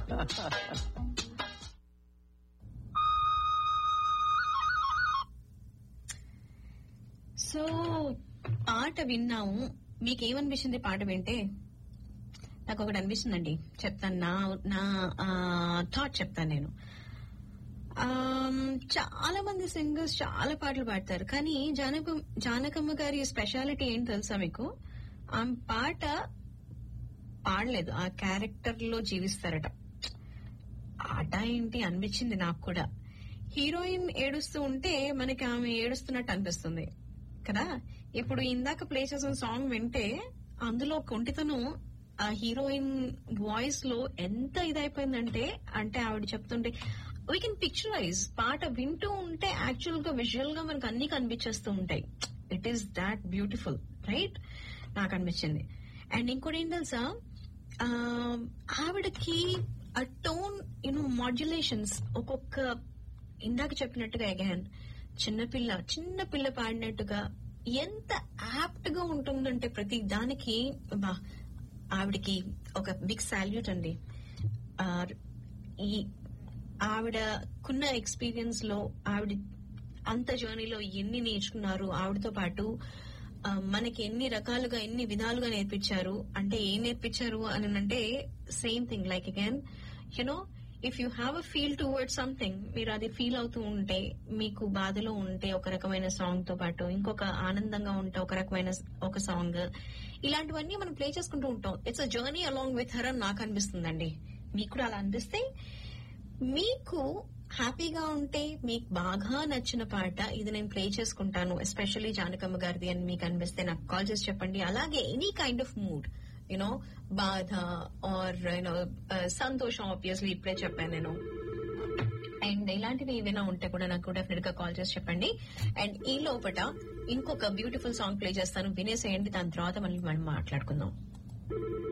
so పాట విన్నాము మీకేమనిపించింది పాట వింటే నాకు ఒకటి అనిపిస్తుందండి చెప్తాను నా నా థాట్ చెప్తాను నేను ఆమ్, చాలా మంది సింగర్స్ చాలా పాటలు పాడతారు కానీ జానక జానకమ్మ గారి స్పెషాలిటీ ఏంటి తెలుసా మీకు ఆ పాట పాడలేదు ఆ క్యారెక్టర్ లో జీవిస్తారట ఆట ఏంటి అనిపించింది నాకు కూడా హీరోయిన్ ఏడుస్తూ ఉంటే మనకి ఆమె ఏడుస్తున్నట్టు అనిపిస్తుంది కదా ఇప్పుడు ఇందాక ప్లే చేసిన సాంగ్ వింటే అందులో కొంటితను ఆ హీరోయిన్ వాయిస్ లో ఎంత ఇదైపోయిందంటే అంటే ఆవిడ చెప్తుంటే వీ కెన్ పిక్చరైజ్ పాట వింటూ ఉంటే యాక్చువల్ గా విజువల్ గా మనకు అన్ని కనిపించేస్తూ ఉంటాయి it is that beautiful right నాకు అనిపించింది అండ్ ఇంకోటి ఏం తెలుసా ఆ, ఆవిడకి ఆ టోన్ యూనో మాడ్యులేషన్స్ ఒక్కొక్క ఇందాక చెప్పినట్టుగా అగైన్ చిన్నపిల్ల చిన్న పిల్ల పాడినట్టుగా ఎంత యాప్ట్ గా ఉంటుందంటే ప్రతి దానికి బా ఆవిడకి ఒక బిగ్ సాల్యూట్ అండి ఆ, ఈ ఆవిడకున్న ఎక్స్పీరియన్స్ లో ఆవిడ అంత జర్నీలో ఎన్ని నేర్చుకున్నారు ఆవిడతో పాటు ఆ, మనకి ఎన్ని రకాలుగా ఎన్ని విధాలుగా నేర్పించారు అంటే ఏం నేర్పించారు అని అంటే same thing like again you know if you have a feel towards something మీరు అది ఫీల్ అవుతూ ఉంటే మీకు బాధలో ఉంటే ఒక రకమైన సాంగ్ తో పాటు ఇంకొక ఆనందంగా ఉంటే ఒక రకమైన స్- ఒక సాంగ్ ఇలాంటివన్నీ మనం ప్లే చేసుకుంటూ ఉంటాం it's a journey along with her అని నాకు అనిపిస్తుందండి మీకు కూడా అలా అనిపిస్తే మీకు హ్యాపీగా ఉంటే మీకు బాగా నచ్చిన పాట ఇది నేను ప్లే చేసుకుంటాను ఎస్పెషల్లీ జానకమ్మ గారిది అని మీకు అనిపిస్తే నాకు కాల్ చేసి చెప్పండి అలాగే any kind of mood you know బాధ ఆర్ యూనో సంతోషం ఆబ్వియస్లీ ఇప్పుడే చెప్పాను నేను అండ్ ఇలాంటివి ఏవైనా ఉంటే కూడా నాకు డెఫినెట్ గా కాల్ చేసి చెప్పండి అండ్ ఈ లోపల ఇంకొక బ్యూటిఫుల్ సాంగ్ ప్లే చేస్తాను వినేసేయండి దాని తర్వాత మళ్ళీ మనం మాట్లాడుకుందాం